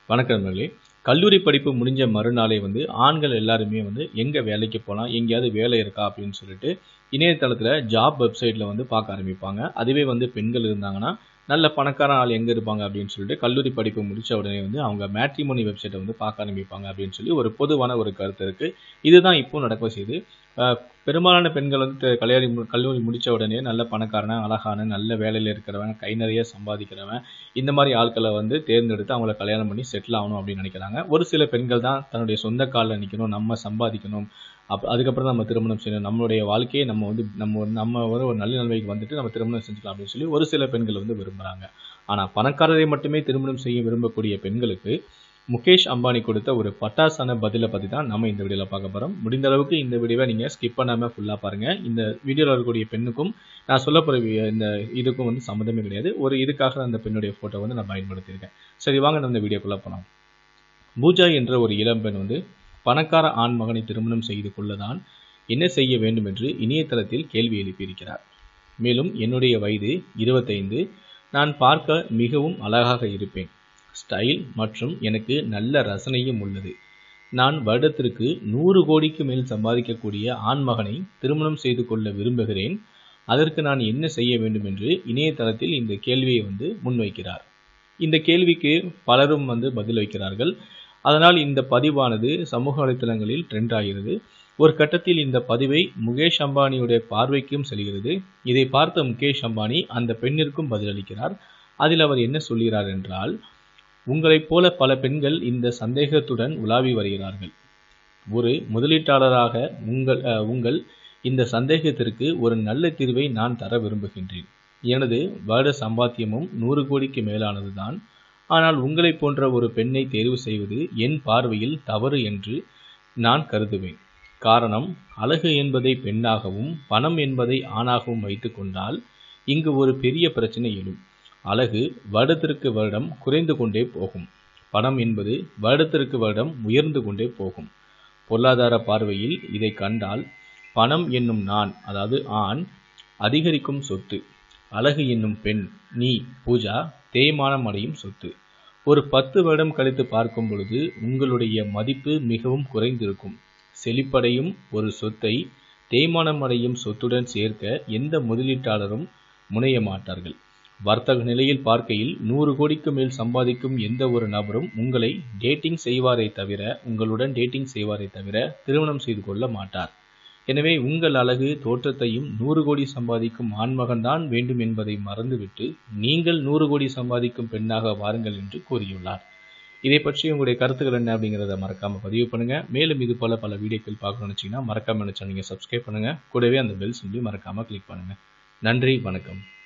வணக்கம் நண்பர்களே கல்லூரி படிப்பு முடிஞ்ச மறுநாளே வந்து ஆண்கள் எல்லாருமே வந்து எங்கே வேலைக்கு போகலாம் எங்கேயாவது வேலை இருக்கா அப்படின்னு சொல்லிட்டு இணையதளத்தில் ஜாப் வெப்சைட்டில் வந்து பார்க்க ஆரம்பிப்பாங்க அதுவே வந்து பெண்கள் இருந்தாங்கன்னா நல்ல பணக்கார ஆள் எங்கே இருப்பாங்க அப்படின்னு சொல்லிட்டு கல்லூரி படிப்பு முடித்த உடனே வந்து அவங்க மேட்ரிமோனி வெப்சைட்டை வந்து பார்க்க ஆரம்பிப்பாங்க அப்படின்னு சொல்லி ஒரு பொதுவான ஒரு கருத்து இருக்குது இதுதான் இப்போ நடக்க செய்யுது அஹ் பெரும்பாலான பெண்கள் வந்து த- கல்யாணி மு- கல்லூரி முடித்த உடனே நல்ல பணக்காரன அழகான நல்ல வேலையில் இருக்கிறவன் கை நிறைய சம்பாதிக்கிறவன் இந்த மாதிரி ஆட்களை வந்து தேர்ந்தெடுத்து அவங்கள கல்யாணம் பண்ணி செட்டில் ஆகணும் அப்படின்னு நினைக்கிறாங்க ஒரு சில பெண்கள் தான் தன்னுடைய சொந்த காலில் நிற்கணும் நம்ம சம்பாதிக்கணும் அப் அதுக்கப்புறம் தான் நம்ம திருமணம் செய்யணும் நம்மளுடைய வாழ்க்கையை நம்ம வந்து நம்ம ஒரு- நம்ம ஒரு ஒரு நல்ல நிலைமைக்கு வந்துட்டு நம்ம திருமணம் செஞ்சுக்கலாம் அப்படின்னு சொல்லி ஒரு சில பெண்கள் வந்து விரும்புகிறாங்க ஆனால் பணக்காரரை மட்டுமே திருமணம் செய்ய விரும்பக்கூடிய பெண்களுக்கு முகேஷ் அம்பானி கொடுத்த ஒரு பட்டாசான பதிலை பற்றி தான் நம்ம இந்த வீடியோவில் பார்க்க போகிறோம் முடிந்த அளவுக்கு இந்த வீடியோவை நீங்கள் ஸ்கிப் பண்ணாமல் ஃபுல்லாக பாருங்கள் இந்த வீடியோவில் இருக்கக்கூடிய பெண்ணுக்கும் நான் சொல்ல போகிற இந்த இதுக்கும் வந்து சம்மந்தமே கிடையாது ஒரு இதுக்காக அந்த பெண்ணுடைய ஃபோட்டோ வந்து நான் பயன்படுத்தியிருக்கேன் சரி வாங்க நம்ம இந்த வீடியோக்குள்ளே போகலாம் பூஜா என்ற ஒரு இளம்பெண் வந்து பணக்கார ஆண் மகனை திருமணம் செய்து கொள்ளதான் என்ன செய்ய வேண்டும் என்று இணையதளத்தில் கேள்வி எழுப்பியிருக்கிறார் மேலும் என்னுடைய வயது இருபத்தைந்து நான் பார்க்க மிகவும் அழகாக இருப்பேன் ஸ்டைல் மற்றும் எனக்கு நல்ல ரசனையும் உள்ளது நான் வருடத்திற்கு நூறு கோடிக்கு மேல் சம்பாதிக்கக்கூடிய ஆண் மகனை திருமணம் செய்து கொள்ள விரும்புகிறேன் அதற்கு நான் என்ன செய்ய வேண்டும் என்று இணையதளத்தில் இந்த கேள்வியை வந்து முன்வைக்கிறார் இந்த கேள்விக்கு பலரும் வந்து பதில் வைக்கிறார்கள் அதனால் இந்த பதிவானது சமூக வலைத்தளங்களில் ட்ரெண்ட் ஆகிறது ஒரு கட்டத்தில் இந்த பதிவை முகேஷ் அம்பானியுடைய பார்வைக்கும் செல்கிறது இதை பார்த்த முகேஷ் அம்பானி அந்த பெண்ணிற்கும் பதிலளிக்கிறார் அதில் அவர் என்ன சொல்கிறார் என்றால் உங்களைப் போல பல பெண்கள் இந்த சந்தேகத்துடன் உலாவி வருகிறார்கள் ஒரு முதலீட்டாளராக உங்கள் அஹ், உங்கள் இந்த சந்தேகத்திற்கு ஒரு நல்ல தீர்வை நான் தர விரும்புகின்றேன் எனது வருட சம்பாத்தியமும் நூறு கோடிக்கு மேலானதுதான் ஆனால் உங்களைப் போன்ற ஒரு பெண்ணை தேர்வு செய்வது என் பார்வையில் தவறு என்று நான் கருதுவேன் காரணம் அழகு என்பதை பெண்ணாகவும் பணம் என்பதை ஆணாகவும் வைத்துக்கொண்டால் இங்கு ஒரு பெரிய பிரச்சனை எழும் அழகு வருடத்திற்கு வருடம் குறைந்து கொண்டே போகும் பணம் என்பது வருடத்திற்கு வருடம் உயர்ந்து கொண்டே போகும் பொருளாதார பார்வையில் இதை கண்டால் பணம் என்னும் நான் அதாவது ஆண் அதிகரிக்கும் சொத்து அழகு என்னும் பெண் நீ பூஜா தேய்மானம் அடையும் சொத்து ஒரு பத்து வருடம் கழித்து பார்க்கும் பொழுது உங்களுடைய மதிப்பு மிகவும் குறைந்திருக்கும் செழிப்படையும் ஒரு சொத்தை தேய்மானம் அடையும் சொத்துடன் சேர்க்க எந்த முதலீட்டாளரும் முனைய மாட்டார்கள் வர்த்தக நிலையில் பார்க்கையில் நூறு கோடிக்கு மேல் சம்பாதிக்கும் எந்த ஒரு நபரும் உங்களை டேட்டிங் செய்வாரே தவிர உங்களுடன் டேட்டிங் செய்வாரே தவிர திருமணம் செய்து கொள்ள மாட்டார் எனவே உங்கள் அழகு தோற்றத்தையும் நூறு கோடி சம்பாதிக்கும் ஆண்மகன்தான் வேண்டும் என்பதை மறந்துவிட்டு நீங்கள் நூறு கோடி சம்பாதிக்கும் பெண்ணாக வாருங்கள் என்று கூறியுள்ளார் இதை பற்றி உங்களுடைய கருத்துக்கள் என்ன அப்படிங்கிறத மறக்காம பதிவு பண்ணுங்க மேலும் இது போல பல வீடியோக்கள் பார்க்கணும்னு நினைச்சீங்கன்னா மறக்காம நினைச்சா நீங்க சப்ஸ்கிரைப் பண்ணுங்க கூடவே அந்த பெல் சிம்பிளி மறக்காம கிளிக் பண்ணுங்க நன்றி வணக்கம்